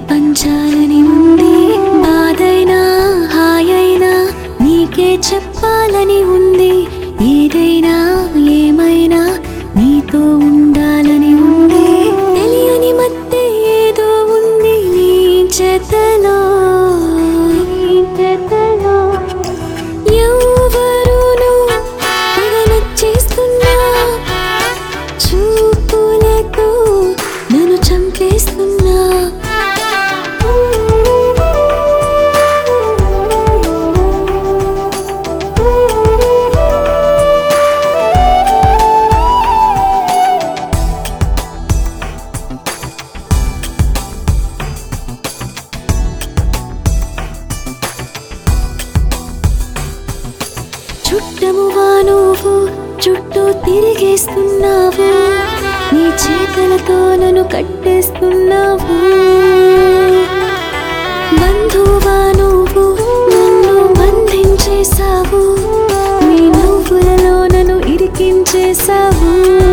పంచాలని ఉంది బాధైనా హాయైనా నీకే చెప్పాలని ఉంది ఏదైనా ఏమైనా నీతో ఉండాలని ఉంది తెలియని మధ్య ఏదో ఉంది నీ చేతలో నీ చేతలో ఎవరును తెగ నచ్చేస్తున్నా చూపులతో నన్ను చంపేస్తున్నా చుట్టముగా నువ్వు చుట్టూ తిరిగేస్తున్నావు నీ చేతులతో నన్ను కట్టేస్తున్నావు బంధువా నువ్వు నన్ను బంధించేశావు నీ నవ్వులలో నన్ను ఇరికించేశావు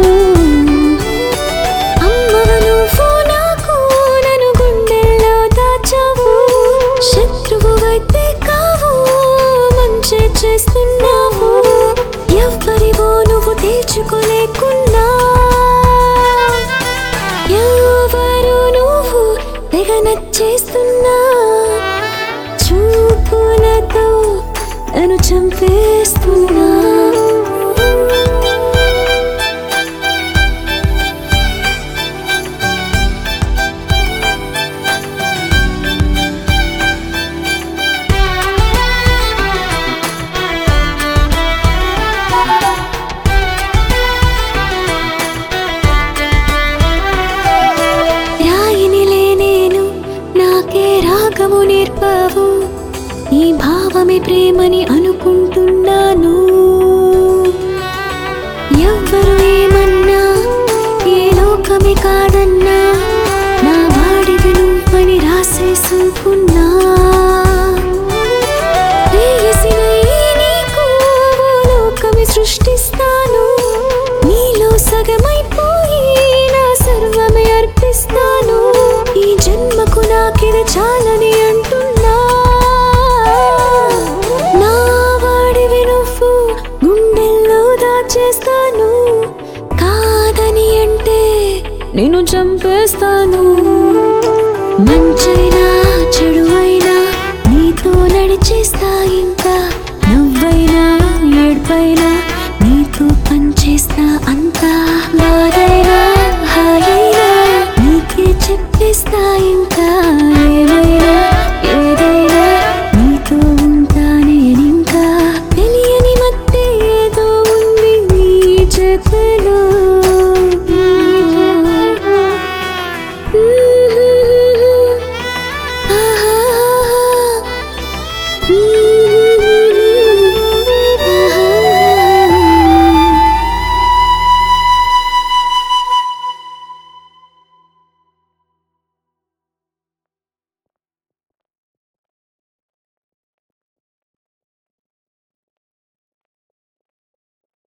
అమ్మవ నువ్వు నాకు నన్ను గుండెల్లో దాచావు శత్రువు అయితే కావు మంచి చేస్తున్నావు ఎవ్వరివో నువ్వు తీర్చుకోలేకున్నా ఎవరు నువ్వు తెగ నచ్చేస్తున్నా చూపులతో నన్ను చంపేస్తున్నా రాయినిలే నేను నాకే రాగము నేర్పావు ఈ భావమే ప్రేమని అనుకుంటున్నాను ఎవ్వరు ఏమన్నా ఏ లోకమే కాదన్నా నా వాడివి నువ్వని రాసేసుకున్నా ప్రేయసినై నీకు ఓ లోకమే సృష్టిస్తాను నీలో సగమైపోయి నా సర్వమే అర్పిస్తాను ఈ జన్మకు నాకిది చాలని అంటున్నా నా వాడివి నువ్వు గుండెల్లో దాచేస్తాను కాదని అంటే నేను చంపేస్తాను మంచైనా చెడు అయినా నీతో నడిచేస్తా ఇంకా